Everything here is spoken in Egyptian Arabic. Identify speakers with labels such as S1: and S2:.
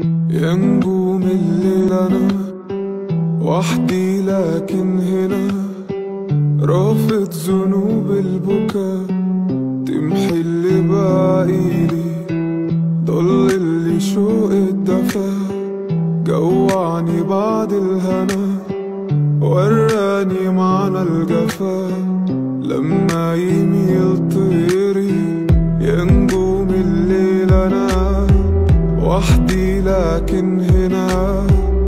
S1: يا نجوم الليل انا وحدي لكن هنا رافض ذنوب البكا تمحي اللي باقيلي ضل اللي شوق الدفا جوعني بعد الهنا وراني معنى الجفا لما يميل